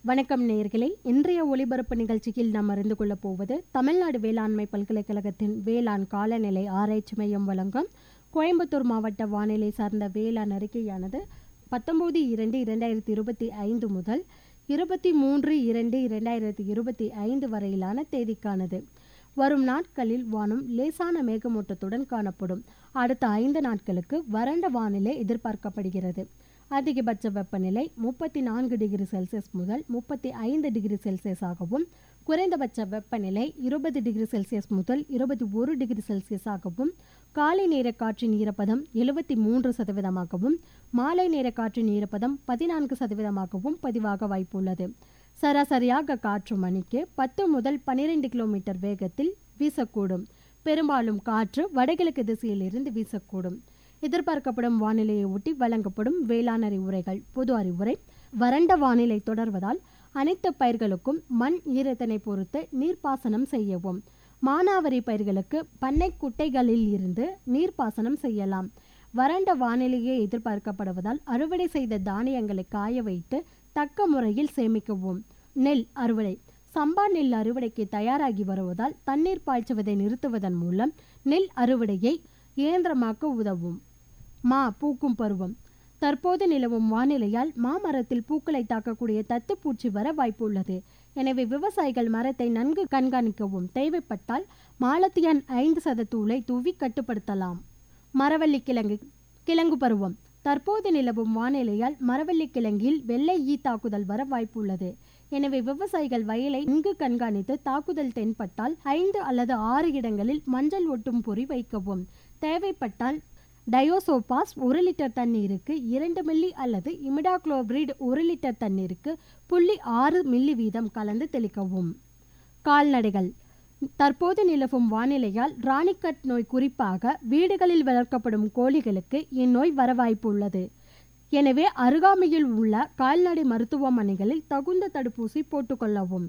வணக்கம் நேயர்களே இன்றைய ஒளிபரப்பு நிகழ்ச்சியில் நாம் அறிந்து கொள்ளப் போவது தமிழ்நாடு வேளாண்மை பல்கலைக்கழகத்தின் வேளாண் காலநிலை ஆராய்ச்சி மையம் வழங்கும் கோயம்புத்தூர் மாவட்ட வானிலை சார்ந்த வேளாண் அறிக்கையானது பத்தொன்பது இரண்டு இரண்டாயிரத்தி இருபத்தி ஐந்து முதல் இருபத்தி மூன்று இரண்டு இரண்டாயிரத்தி இருபத்தி ஐந்து வரையிலான தேதிக்கானது வரும் நாட்களில் வானம் லேசான மேகமூட்டத்துடன் காணப்படும் அடுத்த ஐந்து நாட்களுக்கு வறண்ட வானிலை எதிர்பார்க்கப்படுகிறது அதிகபட்ச வெப்பநிலை முப்பத்தி நான்கு டிகிரி செல்சியஸ் முதல் முப்பத்தி ஐந்து டிகிரி செல்சியஸாகவும் குறைந்தபட்ச வெப்பநிலை இருபது டிகிரி செல்சியஸ் முதல் இருபத்தி ஒரு டிகிரி செல்சியஸாகவும் காலை நேர காற்றின் ஈரப்பதம் எழுபத்தி மூன்று சதவீதமாகவும் மாலை நேர காற்றின் ஈரப்பதம் பதினான்கு சதவீதமாகவும் பதிவாக வாய்ப்புள்ளது சராசரியாக காற்று மணிக்கு பத்து முதல் பன்னிரெண்டு கிலோமீட்டர் வேகத்தில் வீசக்கூடும் பெரும்பாலும் காற்று வடகிழக்கு திசையிலிருந்து வீசக்கூடும் எதிர்பார்க்கப்படும் வானிலையை ஒட்டி வழங்கப்படும் வேளாண் அறிவுரைகள் பொது அறிவுரை வறண்ட வானிலை தொடர்வதால் அனைத்து பயிர்களுக்கும் மண் ஈரத்தினை பொறுத்து நீர்ப்பாசனம் செய்யவும் மானாவரி பயிர்களுக்கு பண்ணை குட்டைகளில் இருந்து நீர்ப்பாசனம் செய்யலாம் வறண்ட வானிலையே எதிர்பார்க்கப்படுவதால் அறுவடை செய்த தானியங்களை காய வைத்து தக்க முறையில் சேமிக்கவும் நெல் அறுவடை சம்பா நெல் அறுவடைக்கு தயாராகி வருவதால் தண்ணீர் பாய்ச்சுவதை நிறுத்துவதன் மூலம் நெல் அறுவடையை இயந்திரமாக்க உதவும் மா பூக்கும் பருவம் தற்போது நிலவும் வானிலையால் மாமரத்தில் பூக்களை தாக்கக்கூடிய தத்துப்பூச்சி வர வாய்ப்புள்ளது எனவே விவசாயிகள் மரத்தை நன்கு கண்காணிக்கவும் தேவைப்பட்டால் மாலத்தியான் ஐந்து சத தூளை தூவி கட்டுப்படுத்தலாம் மரவள்ளி கிழங்கு கிழங்கு பருவம் தற்போது நிலவும் வானிலையால் மரவள்ளி கிழங்கில் வெள்ளை ஈ தாக்குதல் வர வாய்ப்புள்ளது எனவே விவசாயிகள் வயலை நன்கு கண்காணித்து தாக்குதல் தென்பட்டால் ஐந்து அல்லது ஆறு இடங்களில் மஞ்சள் ஒட்டும் பொறி வைக்கவும் தேவைப்பட்டால் டயோசோபாஸ் ஒரு லிட்டர் தண்ணீருக்கு இரண்டு மில்லி அல்லது இமிடாக்ளோபிரிட் ஒரு லிட்டர் தண்ணீருக்கு புள்ளி ஆறு மில்லி வீதம் கலந்து தெளிக்கவும் கால்நடைகள் தற்போது நிலவும் வானிலையால் ராணிக்கட் நோய் குறிப்பாக வீடுகளில் வளர்க்கப்படும் கோழிகளுக்கு இந்நோய் வர வாய்ப்புள்ளது எனவே அருகாமையில் உள்ள கால்நடை மருத்துவமனைகளில் தகுந்த தடுப்பூசி போட்டுக்கொள்ளவும்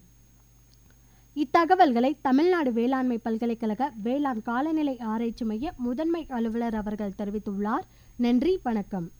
இத்தகவல்களை தமிழ்நாடு வேளாண்மை பல்கலைக்கழக வேளாண் காலநிலை ஆராய்ச்சி மைய முதன்மை அலுவலர் அவர்கள் தெரிவித்துள்ளார் நன்றி வணக்கம்